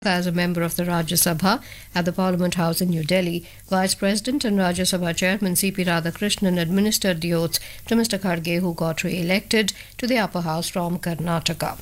as a member of the Rajya Sabha at the Parliament House in New Delhi. Vice President and Rajya Sabha Chairman C.P. Radhakrishnan administered the oaths to Mr. Kharge, who got re-elected to the upper house from Karnataka.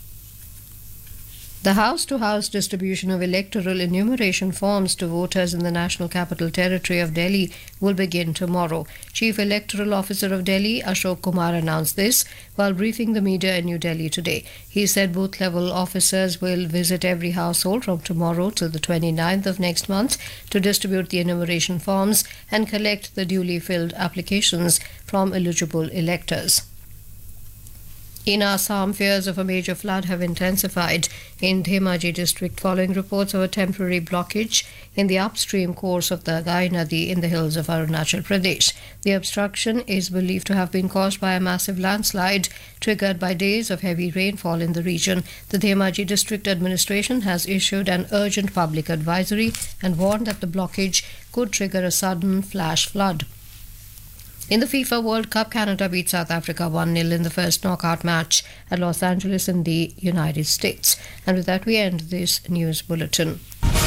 The house to house distribution of electoral enumeration forms to voters in the National Capital Territory of Delhi will begin tomorrow. Chief Electoral Officer of Delhi, Ashok Kumar, announced this while briefing the media in New Delhi today. He said booth level officers will visit every household from tomorrow till the 29th of next month to distribute the enumeration forms and collect the duly filled applications from eligible electors. In Assam, fears of a major flood have intensified in Dhemaji district following reports of a temporary blockage in the upstream course of the Gai Nadi in the hills of Arunachal Pradesh. The obstruction is believed to have been caused by a massive landslide triggered by days of heavy rainfall in the region. The Dhemaji district administration has issued an urgent public advisory and warned that the blockage could trigger a sudden flash flood. In the FIFA World Cup, Canada beat South Africa 1 0 in the first knockout match at Los Angeles in the United States. And with that, we end this news bulletin.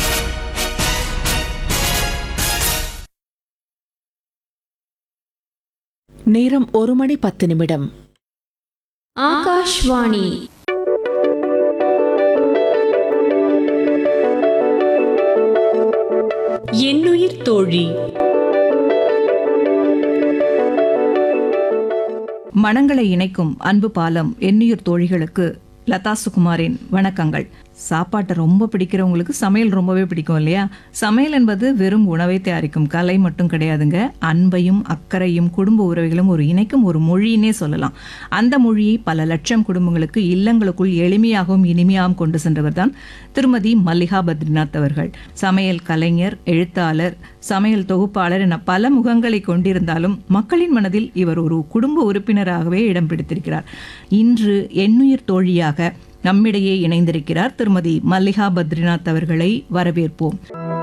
நேரம் ஒரு மணி பத்து நிமிடம் ஆகாஷ்வாணி என்னுயிர் தோழி மனங்களை இணைக்கும் அன்பு பாலம் எண்ணுயிர் தோழிகளுக்கு லதா சுகுமாரின் வணக்கங்கள் சாப்பாட்டை ரொம்ப பிடிக்கிறவங்களுக்கு சமையல் ரொம்பவே பிடிக்கும் இல்லையா சமையல் என்பது வெறும் உணவை தயாரிக்கும் கலை மட்டும் கிடையாதுங்க அன்பையும் அக்கறையும் குடும்ப உறவுகளும் ஒரு இணைக்கும் ஒரு மொழின்னே சொல்லலாம் அந்த மொழியை பல லட்சம் குடும்பங்களுக்கு இல்லங்களுக்குள் எளிமையாகவும் இனிமையாகவும் கொண்டு சென்றவர் தான் திருமதி மல்லிகா பத்ரிநாத் அவர்கள் சமையல் கலைஞர் எழுத்தாளர் சமையல் தொகுப்பாளர் என பல முகங்களை கொண்டிருந்தாலும் மக்களின் மனதில் இவர் ஒரு குடும்ப உறுப்பினராகவே இடம் பிடித்திருக்கிறார் இன்று எண்ணுயிர் தோழியாக நம்மிடையே இணைந்திருக்கிறார் திருமதி மல்லிகா பத்ரிநாத் அவர்களை வரவேற்போம்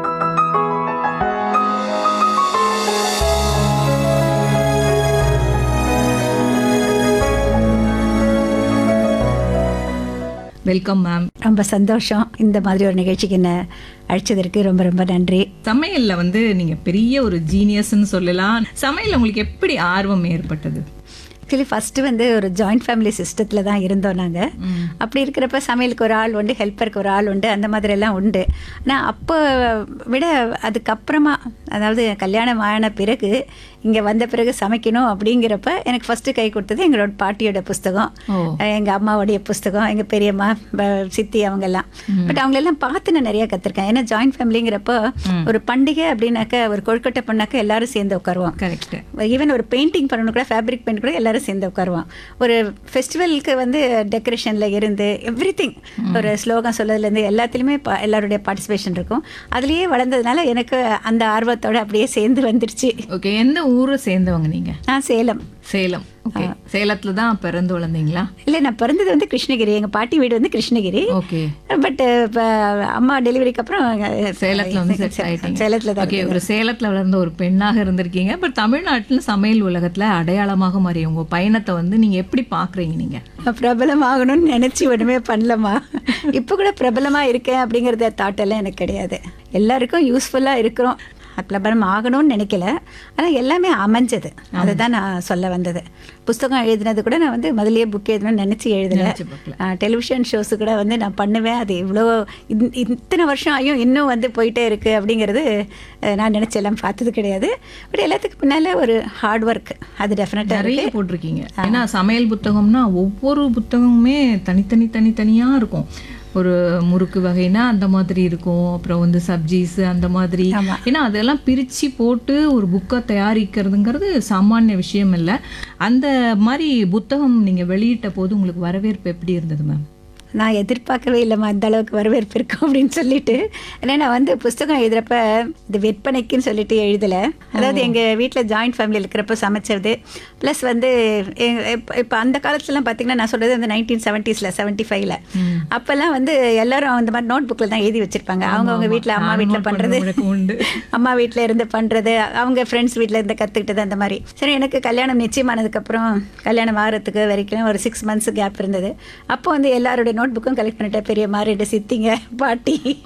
வெல்கம் மேம் ரொம்ப சந்தோஷம் இந்த மாதிரி ஒரு நிகழ்ச்சிக்கு என்ன அழைச்சதற்கு ரொம்ப ரொம்ப நன்றி சமையல்ல வந்து நீங்க பெரிய ஒரு ஜீனியஸ்னு சொல்லலாம் சமையல்ல உங்களுக்கு எப்படி ஆர்வம் ஏற்பட்டது ஆக்சுவலி ஃபஸ்ட்டு வந்து ஒரு ஜாயிண்ட் ஃபேமிலி சிஸ்டத்தில் தான் இருந்தோம் நாங்கள் அப்படி இருக்கிறப்ப சமையலுக்கு ஒரு ஆள் உண்டு ஹெல்ப்பருக்கு ஒரு ஆள் உண்டு அந்த மாதிரியெல்லாம் உண்டு ஆனால் அப்போ விட அதுக்கப்புறமா அதாவது கல்யாணம் ஆன பிறகு இங்கே வந்த பிறகு சமைக்கணும் அப்படிங்கிறப்ப எனக்கு ஃபஸ்ட்டு கை கொடுத்தது எங்களோட பாட்டியோட புஸ்தகம் எங்கள் அம்மாவுடைய புஸ்தகம் எங்கள் பெரியம்மா ப- சித்தி அவங்கெல்லாம் பட் அவங்களெல்லாம் பார்த்து நான் நிறைய கற்றுருக்கேன் ஏன்னா ஜாயிண்ட் ஃபேமிலிங்கிறப்போ ஒரு பண்டிகை அப்படின்னாக்க ஒரு கொழுக்கட்டை பண்ணாக்க எல்லாரும் சேர்ந்து உட்காருவோம் கரெக்ட் ஈவன் ஒரு பெயிண்டிங் பண்ணணும் கூட ஃபேப்ரிக் பெயிண்ட் கூட எல்லாரும் சேர்ந்து உட்காருவோம் ஒரு ஃபெஸ்டிவலுக்கு வந்து டெக்கரேஷனில் இருந்து எவ்ரி ஒரு ஸ்லோகம் சொல்லதுலேருந்து எல்லாத்துலேயுமே பா- எல்லாருடைய பார்ட்டிசிபேஷன் இருக்கும் அதுலேயே வளர்ந்ததுனால எனக்கு அந்த ஆர்வத்தோட அப்படியே சேர்ந்து வந்துடுச்சு ஓகே எந்த ஊரை சேர்ந்தவங்க நீங்க நான் சேலம் சேலம் ஓகே சேலத்துல தான் பிறந்து வளர்ந்தீங்களா இல்லை நான் பிறந்தது வந்து கிருஷ்ணகிரி எங்கள் பாட்டி வீடு வந்து கிருஷ்ணகிரி ஓகே பட் இப்போ அம்மா டெலிவரிக்கு அப்புறம் சேலத்துல வந்து செட் ஆயிட்டீங்க சேலத்தில் தான் ஓகே ஒரு சேலத்துல வளர்ந்த ஒரு பெண்ணாக இருந்திருக்கீங்க பட் தமிழ்நாட்டுல சமையல் உலகத்துல அடையாளமாக மாறிய உங்க பயணத்தை வந்து நீங்க எப்படி பாக்குறீங்க நீங்க பிரபலம் ஆகணும்னு நினச்சி ஒன்றுமே பண்ணலமா இப்போ கூட பிரபலமாக இருக்கேன் அப்படிங்கிறத தாட் எல்லாம் எனக்கு கிடையாது எல்லாருக்கும் யூஸ்ஃபுல்லாக இருக்கிறோம் பிரபலம் ஆகணும்னு நினைக்கல ஆனால் எல்லாமே அமைஞ்சது அதுதான் நான் சொல்ல வந்தது புஸ்தகம் எழுதினது கூட நான் வந்து முதல்லயே புக் எழுதணும்னு நினச்சி எழுதலை நினைச்சு பார்க்கல. டெலிவிஷன் ஷோஸு கூட வந்து நான் பண்ணுவேன் அது இவ்வளோ இந்- இத்தனை வருஷம் ஆகியும் இன்னும் வந்து போயிட்டே இருக்குது அப்படிங்கிறது அஹ், நான் நினச்செல்லாம் பார்த்தது கிடையாது பட் எல்லாத்துக்கு பின்னால் ஒரு ஹார்ட் ஒர்க் அது டெஃபினட்டாக நிறைய இருக்குது போட்டிருக்கீங்க ஏன்னா சமையல் புத்தகம்னா ஒவ்வொரு புத்தகமுமே தனித்தனி தனித்தனியா இருக்கும் ஒரு முறுக்கு வகைனா அந்த மாதிரி இருக்கும் அப்புறம் வந்து சப்ஜீஸ் அந்த மாதிரி ஆமா. ஏன்னா அதெல்லாம் பிரிச்சு போட்டு ஒரு புக்கை தயாரிக்கிறதுங்கிறது சாமானிய விஷயம் இல்லை அந்த மாதிரி புத்தகம் நீங்க வெளியிட்ட போது உங்களுக்கு வரவேற்பு எப்படி இருந்தது மேம் நான் எதிர்பார்க்கவே இல்லைம்மா இந்த அளவுக்கு வரவேற்பு இருக்கும் அப்படின்னு சொல்லிட்டு ஏன்னா நான் வந்து புஸ்தகம் எழுதுறப்ப இது விற்பனைக்குன்னு சொல்லிட்டு எழுதலை அதாவது எங்கள் வீட்டில் ஜாயிண்ட் ஃபேமிலி இருக்கிறப்ப சமைச்சது ப்ளஸ் வந்து இப்போ அந்த காலத்துலலாம் பார்த்தீங்கன்னா நான் சொல்கிறது அந்த நைன்டீன் செவன்ட்டீஸில் செவன்ட்டி ஃபைவ்ல அப்போல்லாம் வந்து எல்லாரும் அந்த மாதிரி நோட் புக்கில் தான் எழுதி வச்சிருப்பாங்க அவங்கவுங்க வீட்டில் அம்மா நானும் வீட்டில் note பண்ணுறது பண்ண வழக்கம் உண்டு. அம்மா வீட்டில் இருந்து பண்ணுறது அவங்க ஃப்ரெண்ட்ஸ் வீட்டில் இருந்து கற்றுக்கிட்டது அந்த மாதிரி சரி எனக்கு கல்யாணம் நிச்சயமானதுக்கப்புறம் கல்யாணம் ஆகிறதுக்கு வரைக்கும் ஒரு சிக்ஸ் மந்த்ஸ் கேப் இருந்தது அப்போ வந்து எல்லாருடைய நோட் புக்கும் கலெக்ட் பண்ணிட்டேன் பெரியம்மா ரெண்டு சித்திங்க பாட்டி